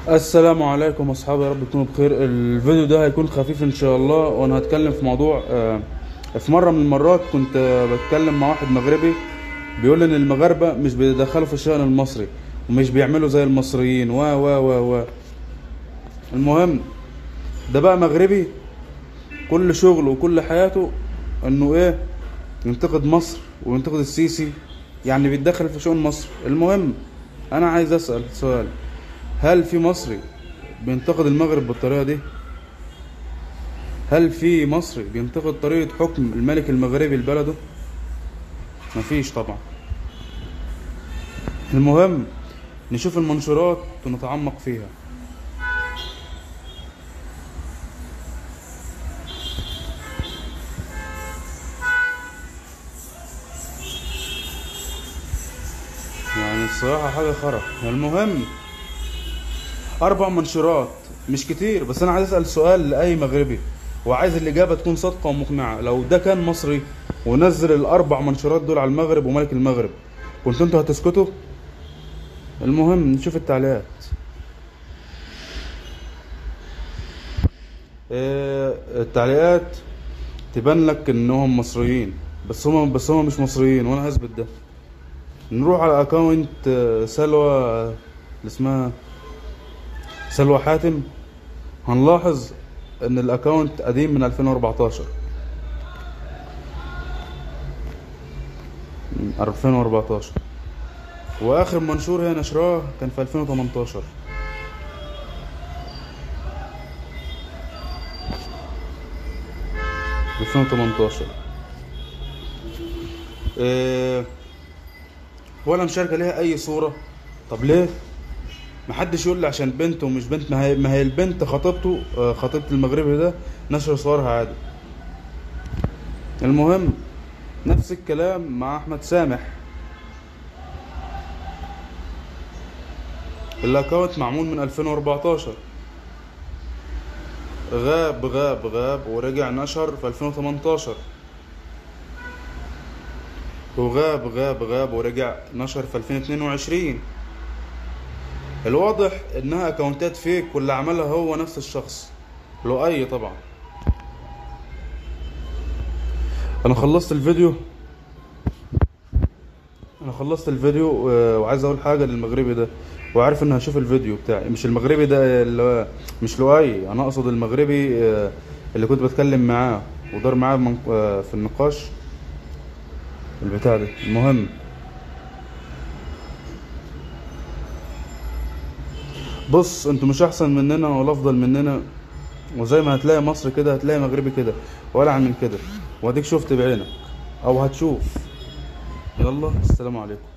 السلام عليكم اصحابي يا رب تكونوا بخير الفيديو ده هيكون خفيف ان شاء الله وانا هتكلم في موضوع آه، في مره من المرات كنت آه، بتكلم مع واحد مغربي بيقول ان المغاربه مش بيدخلوا في الشأن المصري ومش بيعملوا زي المصريين و و و و المهم ده بقى مغربي كل شغله وكل حياته انه ايه ينتقد مصر وينتقد السيسي يعني بيتدخل في شؤون مصر المهم انا عايز اسال سؤال هل في مصري بينتقد المغرب بالطريقه دي هل في مصري بينتقد طريقه حكم الملك المغربي لبلده مفيش طبعا المهم نشوف المنشورات ونتعمق فيها يعني الصراحة حاجة خرا المهم أربع منشورات مش كتير بس أنا عايز أسأل سؤال لأي مغربي وعايز الإجابة تكون صادقة ومقنعة لو ده كان مصري ونزل الأربع منشورات دول على المغرب وملك المغرب كنتوا انتوا هتسكتوا؟ المهم نشوف التعليقات آه، التعليقات تبان لك انهم مصريين بس هم بس هم مش مصريين وانا هثبت ده نروح على اكونت آه، سلوى آه، اللي اسمها سلوى حاتم هنلاحظ ان الاكونت قديم من 2014 من 2014 واخر منشور هي نشراه كان في 2018 2018 إيه ولا مشاركة ليها أي صورة طب ليه؟ محدش يقول لي عشان بنت ومش بنت ما هي, ما هي البنت خطيبته آه، خطيبة المغربي ده نشر صورها عادي المهم نفس الكلام مع أحمد سامح الاكونت معمول من 2014 غاب غاب غاب ورجع نشر في 2018 وغاب غاب غاب ورجع نشر في 2022 الواضح انها اكونتات فيك واللي عملها هو نفس الشخص لؤي طبعا انا خلصت الفيديو انا خلصت الفيديو و- وعايز اقول حاجه للمغربي ده وعارف انه هشوف الفيديو بتاعي مش المغربي ده اللي هو مش لؤي انا اقصد المغربي آه، اللي كنت بتكلم معاه ودار معاه من- آه، في النقاش البتاع ده المهم بص انتوا مش احسن مننا ولا افضل مننا وزي ما هتلاقي مصر كده هتلاقي مغربي كده ولا عن من كده واديك شفت بعينك او هتشوف يلا السلام عليكم